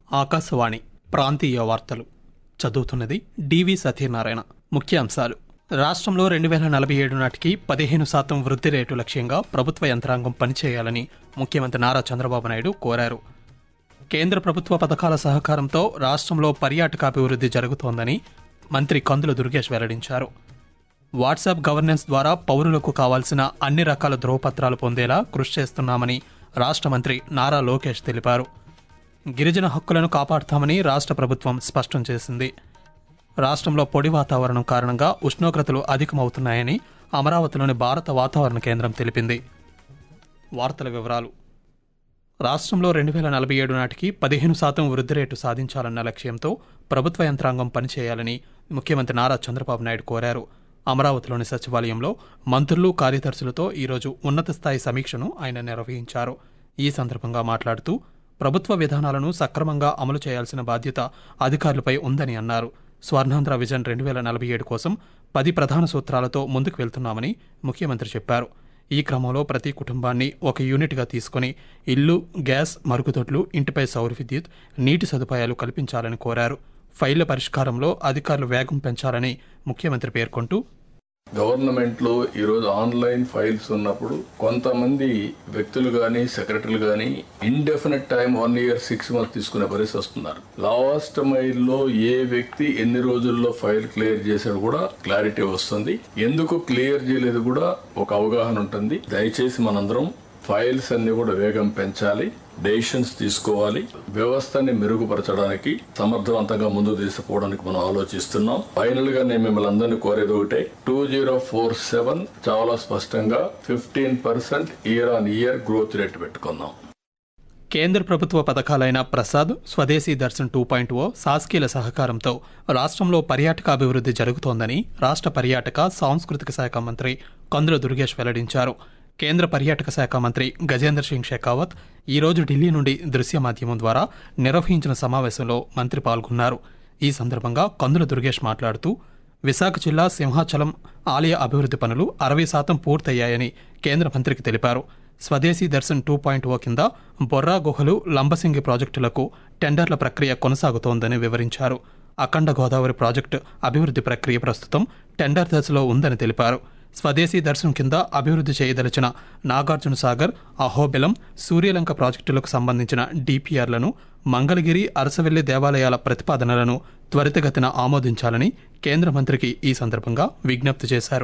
ఆకాశవాణి ప్రాంతీయ వార్తలు చదువుతున్నది డివి సత్యనారాయణ ముఖ్యాంశాలు రాష్ట్రంలో రెండు వేల నలభై ఏడు నాటికి పదిహేను శాతం వృద్ధి రేటు లక్ష్యంగా ప్రభుత్వ యంత్రాంగం పనిచేయాలని ముఖ్యమంత్రి నారా చంద్రబాబు నాయుడు కోరారు కేంద్ర ప్రభుత్వ పథకాల సహకారంతో రాష్ట్రంలో పర్యాటకాభివృద్ధి జరుగుతోందని మంత్రి కందుల దుర్గేష్ వెల్లడించారు వాట్సాప్ గవర్నెన్స్ ద్వారా పౌరులకు కావాల్సిన అన్ని రకాల ధ్రువపత్రాలు పొందేలా కృషి చేస్తున్నామని రాష్ట్ర మంత్రి నారా లోకేష్ తెలిపారు గిరిజన హక్కులను కాపాడుతామని రాష్ట్ర ప్రభుత్వం స్పష్టం చేసింది రాష్ట్రంలో పొడి వాతావరణం కారణంగా ఉష్ణోగ్రతలు అధికమవుతున్నాయని అమరావతిలోని భారత వాతావరణ కేంద్రం తెలిపింది వార్తల వివరాలు రాష్ట్రంలో రెండు వేల నలభై ఏడు నాటికి పదిహేను శాతం వృద్ధి రేటు సాధించాలన్న లక్ష్యంతో ప్రభుత్వ యంత్రాంగం పనిచేయాలని ముఖ్యమంత్రి నారా చంద్రబాబు నాయుడు కోరారు అమరావతిలోని సచివాలయంలో మంత్రులు కార్యదర్శులతో ఈరోజు ఉన్నత స్థాయి సమీక్షను ఆయన నిర్వహించారు ఈ సందర్భంగా మాట్లాడుతూ ప్రభుత్వ విధానాలను సక్రమంగా అమలు చేయాల్సిన బాధ్యత అధికారులపై ఉందని అన్నారు స్వర్ణాంధ్ర విజన్ రెండు వేల నలభై ఏడు కోసం పది ప్రధాన సూత్రాలతో ముందుకు వెళ్తున్నామని ముఖ్యమంత్రి చెప్పారు ఈ క్రమంలో ప్రతి కుటుంబాన్ని ఒక యూనిట్గా తీసుకుని ఇల్లు గ్యాస్ మరుగుదొడ్లు ఇంటిపై సౌర విద్యుత్ నీటి సదుపాయాలు కల్పించాలని కోరారు ఫైళ్ల పరిష్కారంలో అధికారులు వేగం పెంచాలని ముఖ్యమంత్రి పేర్కొంటూ గవర్నమెంట్ లో ఈరోజు ఆన్లైన్ ఫైల్స్ ఉన్నప్పుడు కొంతమంది వ్యక్తులు గాని సెక్రటరీలు గాని indefinite time one year six months తీసుకునే పరిస్థితి వస్తున్నారు లాస్ట్ మైల్ లో ఏ వ్యక్తి ఎన్ని రోజుల్లో ఫైల్ క్లియర్ చేశాడు కూడా క్లారిటీ వస్తుంది ఎందుకు క్లియర్ చేయలేదు కూడా ఒక అవగాహన ఉంటుంది దయచేసి మనందరం ఫైల్స్ అన్ని కూడా వేగం పెంచాలి డెసిషన్స్ తీసుకోవాలి వ్యవస్థని మెరుగుపరచడానికి సమర్థవంతంగా ముందుకు తీసుకుపోవడానికి మనం ఆలోచిస్తున్నాం ఫైనల్ గా నేను మిమ్మల్ని అందరినీ కోరేది ఒకటే టూ జీరో ఫోర్ సెవెన్ చాలా స్పష్టంగా fifteen percent year on year growth rate పెట్టుకుందాం కేంద్ర ప్రభుత్వ పథకాలైన Prasad Swadeshi Darshan two point O సాస్కీల సహకారంతో రాష్ట్రంలో పర్యాటకాభివృద్ధి జరుగుతోందని రాష్ట్ర పర్యాటక సాంస్కృతిక శాఖ మంత్రి కందుల దుర్గేష్ వెల్లడించారు కేంద్ర పర్యాటక శాఖ మంత్రి గజేంద్ర సింగ్ షెకావత్ ఈరోజు ఢిల్లీ నుండి దృశ్య మాధ్యమం ద్వారా నిర్వహించిన సమావేశంలో మంత్రి పాల్గొన్నారు ఈ సందర్భంగా కందుల దుర్గేష్ మాట్లాడుతూ విశాఖ జిల్లా సింహాచలం ఆలయ అభివృద్ధి పనులు అరవై శాతం పూర్తయ్యాయని కేంద్ర మంత్రికి తెలిపారు స్వదేశీ దర్శన్ టూ పాయింట్ ఓ కింద బొర్రా గుహలు లంబసింగి ప్రాజెక్టులకు టెండర్ల ప్రక్రియ కొనసాగుతోందని వివరించారు అఖండ గోదావరి ప్రాజెక్టు అభివృద్ధి ప్రక్రియ ప్రస్తుతం టెండర్ దశలో ఉందని తెలిపారు స్వదేశీ దర్శనం కింద అభివృద్ధి చేయదలిచిన నాగార్జున సాగర్ అహోబిలం సూర్యలంక ప్రాజెక్టులకు సంబంధించిన డిపిఆర్లను మంగళగిరి అరసవెల్లి దేవాలయాల ప్రతిపాదనలను త్వరితగతిన ఆమోదించాలని కేంద్ర మంత్రికి ఈ సందర్భంగా విజ్ఞప్తి చేశారు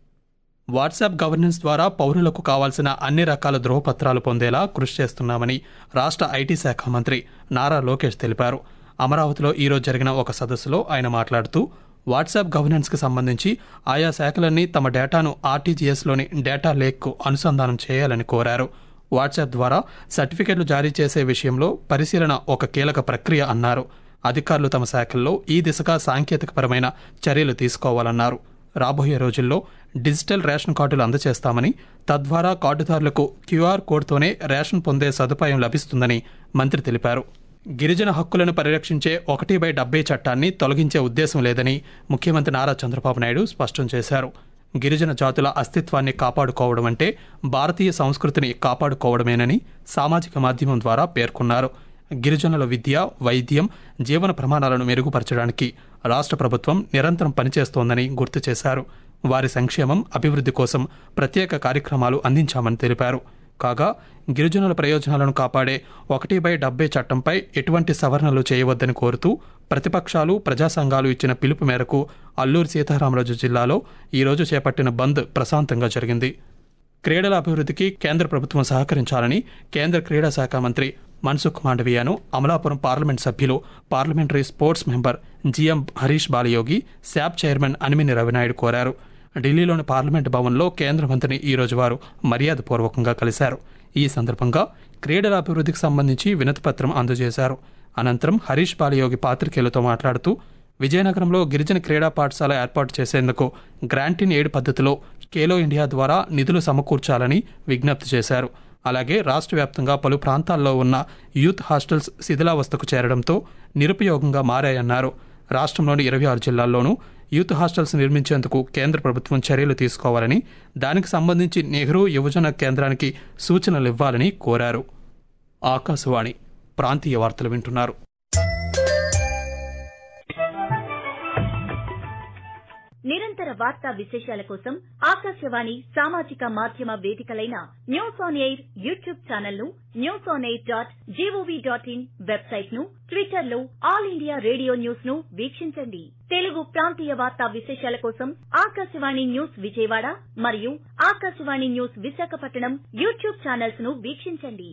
వాట్సాప్ గవర్నెన్స్ ద్వారా పౌరులకు కావాల్సిన అన్ని రకాల ధ్రువపత్రాలు పొందేలా కృషి చేస్తున్నామని రాష్ట్ర ఐటీ శాఖ మంత్రి నారా లోకేష్ తెలిపారు అమరావతిలో ఈరోజు జరిగిన ఒక సదస్సులో ఆయన మాట్లాడుతూ వాట్సాప్ గవర్నెన్స్కి సంబంధించి ఆయా శాఖలన్నీ తమ డేటాను ఆర్టీజీఎస్లోని డేటా లేక్కు అనుసంధానం చేయాలని కోరారు వాట్సాప్ ద్వారా సర్టిఫికెట్లు జారీ చేసే విషయంలో పరిశీలన ఒక కీలక ప్రక్రియ అన్నారు అధికారులు తమ శాఖల్లో ఈ దిశగా సాంకేతికపరమైన చర్యలు తీసుకోవాలన్నారు రాబోయే రోజుల్లో డిజిటల్ రేషన్ కార్డులు అందజేస్తామని తద్వారా కార్డుదారులకు క్యూఆర్ కోడ్తోనే రేషన్ పొందే సదుపాయం లభిస్తుందని మంత్రి తెలిపారు గిరిజన హక్కులను పరిరక్షించే ఒకటి బై డెబ్బై చట్టాన్ని తొలగించే ఉద్దేశం లేదని ముఖ్యమంత్రి నారా చంద్రబాబు నాయుడు స్పష్టం చేశారు గిరిజన జాతుల అస్తిత్వాన్ని కాపాడుకోవడం అంటే భారతీయ సంస్కృతిని కాపాడుకోవడమేనని సామాజిక మాధ్యమం ద్వారా పేర్కొన్నారు గిరిజనుల విద్య వైద్యం జీవన ప్రమాణాలను మెరుగుపరచడానికి రాష్ట్ర ప్రభుత్వం నిరంతరం పనిచేస్తోందని గుర్తు చేశారు వారి సంక్షేమం అభివృద్ధి కోసం ప్రత్యేక కార్యక్రమాలు అందించామని తెలిపారు కాగా గిరిజనుల ప్రయోజనాలను కాపాడే ఒకటి బై డెబ్బై చట్టంపై ఎటువంటి సవరణలు చేయవద్దని కోరుతూ ప్రతిపక్షాలు ప్రజా సంఘాలు ఇచ్చిన పిలుపు మేరకు అల్లూరి సీతారామరాజు జిల్లాలో ఈరోజు చేపట్టిన బంద్ ప్రశాంతంగా జరిగింది క్రీడల అభివృద్ధికి కేంద్ర ప్రభుత్వం సహకరించాలని కేంద్ర క్రీడా శాఖ మంత్రి మన్సుఖ్ మాండవీయాను అమలాపురం పార్లమెంట్ సభ్యులు parliamentary sports member GM Harish Balayogi SAAP chairman Animini Ravinaidu కోరారు ఢిల్లీలోని పార్లమెంట్ భవన్లో కేంద్ర మంత్రిని ఈ రోజు వారు మర్యాదపూర్వకంగా కలిశారు ఈ సందర్భంగా క్రీడల అభివృద్ధికి సంబంధించి వినతిపత్రం అందజేశారు అనంతరం హరీష్ బాలయోగి పాత్రికేయులతో మాట్లాడుతూ విజయనగరంలో గిరిజన క్రీడా పాఠశాల ఏర్పాటు చేసేందుకు గ్రాంట్ ఇన్ ఎయిడ్ పద్ధతిలో ఖేలో ఇండియా ద్వారా నిధులు సమకూర్చాలని విజ్ఞప్తి చేశారు అలాగే రాష్ట్ర వ్యాప్తంగా పలు ప్రాంతాల్లో ఉన్న యూత్ హాస్టల్స్ శిథిలావస్థకు చేరడంతో నిరుపయోగంగా మారాయన్నారు రాష్ట్రంలోని ఇరవై ఆరు జిల్లాల్లోనూ యూత్ హాస్టల్స్ నిర్మించేందుకు కేంద్ర ప్రభుత్వం చర్యలు తీసుకోవాలని దానికి సంబంధించి నెహ్రూ యువజన కేంద్రానికి సూచనలు ఇవ్వాలని కోరారు ఆకాశవాణి ప్రాంతీయ వార్తలు వింటున్నారు వార్తా విశేషాల కోసం ఆకాశవాణి సామాజిక మాధ్యమ వేదికలైన news on air YouTube channel ను news on air dot gov dot in website ను ట్విట్టర్ లో ఆల్ ఇండియా రేడియో న్యూస్ ను వీక్షించండి తెలుగు ప్రాంతీయ వార్తా విశేషాల కోసం ఆకాశవాణి న్యూస్ విజయవాడ మరియు Akashvani news Visakhapatnam YouTube channels ను వీక్షించండి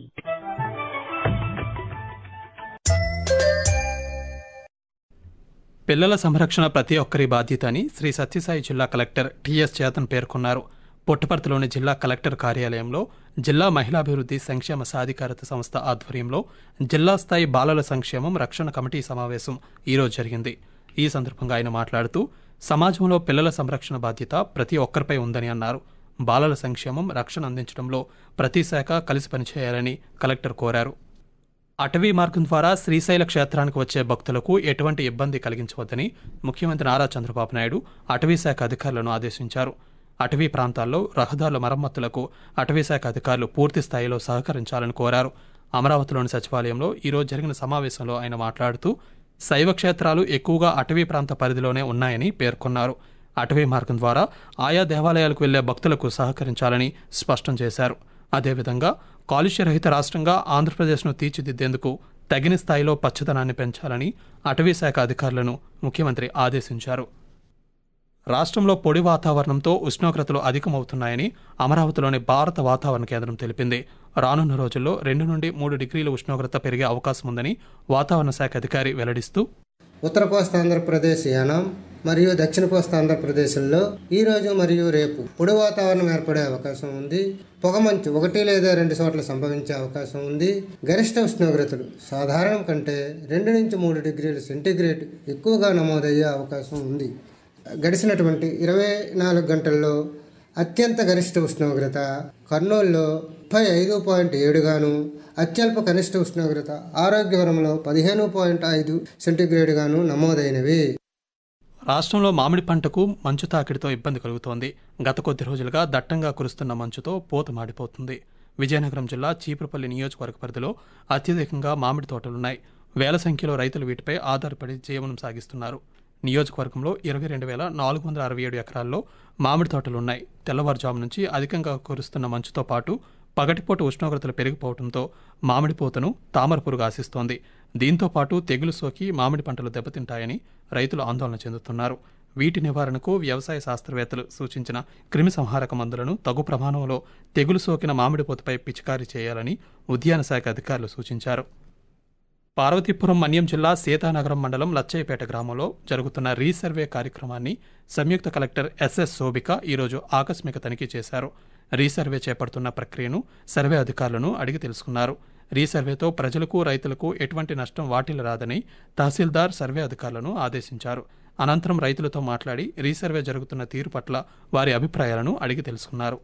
పిల్లల సంరక్షణ ప్రతి ఒక్కరి బాధ్యత అని శ్రీ సత్యసాయి జిల్లా కలెక్టర్ టిఎస్ చేతన్ పేర్కొన్నారు పుట్టపర్తిలోని జిల్లా కలెక్టర్ కార్యాలయంలో జిల్లా మహిళాభివృద్ధి సంక్షేమ సాధికారత సంస్థ ఆధ్వర్యంలో జిల్లా స్థాయి బాలల సంక్షేమం రక్షణ కమిటీ సమావేశం ఈరోజు జరిగింది ఈ సందర్భంగా ఆయన మాట్లాడుతూ సమాజంలో పిల్లల సంరక్షణ బాధ్యత ప్రతి ఒక్కరిపై ఉందని అన్నారు బాలల సంక్షేమం రక్షణ అందించడంలో ప్రతి శాఖ కలిసి పనిచేయాలని కలెక్టర్ కోరారు అటవీ మార్గం ద్వారా శ్రీశైల క్షేత్రానికి వచ్చే భక్తులకు ఎటువంటి ఇబ్బంది కలిగించవద్దని ముఖ్యమంత్రి నారా చంద్రబాబు నాయుడు అటవీ శాఖ అధికారులను ఆదేశించారు అటవీ ప్రాంతాల్లో రహదారుల మరమ్మతులకు అటవీ శాఖ అధికారులు పూర్తి స్థాయిలో సహకరించాలని కోరారు అమరావతిలోని సచివాలయంలో ఈరోజు జరిగిన సమావేశంలో ఆయన మాట్లాడుతూ శైవ క్షేత్రాలు ఎక్కువగా అటవీ ప్రాంత పరిధిలోనే ఉన్నాయని పేర్కొన్నారు అటవీ మార్గం ద్వారా ఆయా దేవాలయాలకు వెళ్లే భక్తులకు సహకరించాలని స్పష్టం చేశారు అదేవిధంగా కాలుష్యరహిత రాష్ట్రంగా ఆంధ్రప్రదేశ్ను తీర్చిదిద్దేందుకు తగిన స్థాయిలో పచ్చదనాన్ని పెంచాలని అటవీ శాఖ అధికారులను ముఖ్యమంత్రి ఆదేశించారు రాష్ట్రంలో పొడి వాతావరణంతో ఉష్ణోగ్రతలు అధికమవుతున్నాయని అమరావతిలోని భారత వాతావరణ కేంద్రం తెలిపింది రానున్న రోజుల్లో రెండు నుండి మూడు డిగ్రీల ఉష్ణోగ్రత పెరిగే అవకాశం ఉందని వాతావరణ శాఖ అధికారి వెల్లడిస్తూ ఉత్తర కోస్తా ఆంధ్రప్రదేశ్ యానాం మరియు దక్షిణ కోస్తా ఆంధ్రప్రదేశ్లో ఈ రోజు మరియు రేపు పొడి వాతావరణం ఏర్పడే అవకాశం ఉంది పొగమంచు ఒకటి లేదా రెండు చోట్ల సంభవించే అవకాశం ఉంది గరిష్ట ఉష్ణోగ్రతలు సాధారణం కంటే రెండు నుంచి మూడు డిగ్రీల సెంటీగ్రేడ్ ఎక్కువగా నమోదయ్యే అవకాశం ఉంది గడిచినటువంటి ఇరవై నాలుగు గంటల్లో అత్యంత గరిష్ట ఉష్ణోగ్రత కర్నూలులో ముప్పై ఐదు పాయింట్ ఏడుగాను అత్యల్ప కనిష్ట ఉష్ణోగ్రత ఆరోగ్యవరంలో పదిహేను పాయింట్ ఐదు సెంటీగ్రేడ్గాను నమోదైనవి రాష్ట్రంలో మామిడి పంటకు మంచు తాకిడితో ఇబ్బంది కలుగుతోంది గత కొద్ది రోజులుగా దట్టంగా కురుస్తున్న మంచుతో పూత మాడిపోతుంది విజయనగరం జిల్లా చీపురుపల్లి నియోజకవర్గ పరిధిలో అత్యధికంగా మామిడి తోటలున్నాయి వేల సంఖ్యలో రైతులు వీటిపై ఆధారపడి జీవనం సాగిస్తున్నారు నియోజకవర్గంలో ఇరవై రెండు వేల నాలుగు వందల అరవై ఏడు ఎకరాల్లో మామిడి తోటలున్నాయి తెల్లవారుజాము నుంచి అధికంగా కురుస్తున్న మంచుతో పాటు పగటిపూట ఉష్ణోగ్రతలు పెరిగిపోవడంతో మామిడి పూతను తామర పురుగు ఆశిస్తోంది దీంతో పాటు తెగులు సోకి మామిడి పంటలు దెబ్బతింటాయని రైతులు ఆందోళన చెందుతున్నారు వీటి నివారణకు వ్యవసాయ శాస్త్రవేత్తలు సూచించిన క్రిమి సంహారక మందులను తగు ప్రమాణంలో తెగులు సోకిన మామిడి పూతపై పిచికారీ చేయాలని ఉద్యాన శాఖ అధికారులు సూచించారు పార్వతీపురం మన్యం జిల్లా సీతానగరం మండలం లచ్చయ్యపేట గ్రామంలో జరుగుతున్న రీసర్వే కార్యక్రమాన్ని సంయుక్త కలెక్టర్ ఎస్ఎస్ శోభిక ఈరోజు ఆకస్మిక తనిఖీ చేశారు రీసర్వే చేపడుతున్న ప్రక్రియను సర్వే అధికారులను అడిగి తెలుసుకున్నారు రీసర్వేతో ప్రజలకు రైతులకు ఎటువంటి నష్టం వాటిల్లు రాదని తహసీల్దార్ సర్వే అధికారులను ఆదేశించారు అనంతరం రైతులతో మాట్లాడి రీసర్వే జరుగుతున్న తీరు పట్ల వారి అభిప్రాయాలను అడిగి తెలుసుకున్నారు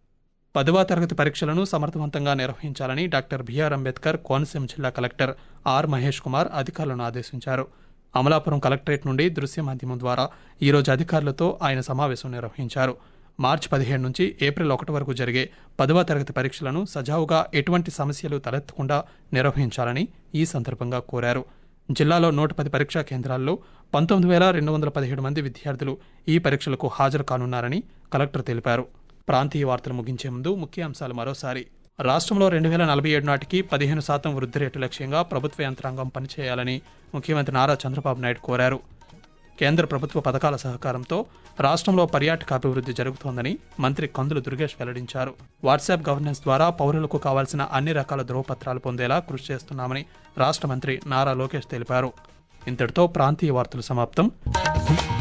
పదవ తరగతి పరీక్షలను సమర్థవంతంగా నిర్వహించాలని డాక్టర్ బిఆర్ అంబేద్కర్ కోనసీమ జిల్లా కలెక్టర్ ఆర్ మహేష్ కుమార్ అధికారులను ఆదేశించారు అమలాపురం కలెక్టరేట్ నుండి దృశ్య మాధ్యమం ద్వారా ఈరోజు అధికారులతో ఆయన సమావేశం నిర్వహించారు మార్చి పదిహేడు నుంచి ఏప్రిల్ ఒకటి వరకు జరిగే పదవ తరగతి పరీక్షలను సజావుగా ఎటువంటి సమస్యలు తలెత్తకుండా నిర్వహించాలని ఈ సందర్భంగా కోరారు జిల్లాలో నూట పది పరీక్షా కేంద్రాల్లో పంతొమ్మిది వేల రెండు వందల పదిహేడు మంది విద్యార్థులు ఈ పరీక్షలకు హాజరు కానున్నారని కలెక్టర్ తెలిపారు ప్రాంతీయ వార్తలు ముగించే ముందు ముఖ్యాంశాలు మరోసారి రాష్ట్రంలో రెండు వేల నలభై ఏడు నాటికి పదిహేను శాతం వృద్ధి రేటు లక్ష్యంగా ప్రభుత్వ యంత్రాంగం పనిచేయాలని ముఖ్యమంత్రి నారా చంద్రబాబు నాయుడు కోరారు కేంద్ర ప్రభుత్వ పథకాల సహకారంతో రాష్ట్రంలో పర్యాటకాభివృద్ధి జరుగుతోందని మంత్రి కందులు దుర్గేష్ వెల్లడించారు వాట్సాప్ గవర్నెన్స్ ద్వారా పౌరులకు కావాల్సిన అన్ని రకాల ధ్రువపత్రాలు పొందేలా కృషి చేస్తున్నామని రాష్ట్ర మంత్రి నారా లోకేష్ తెలిపారు ఇంతటితో ప్రాంతీయ వార్తలు సమాప్తం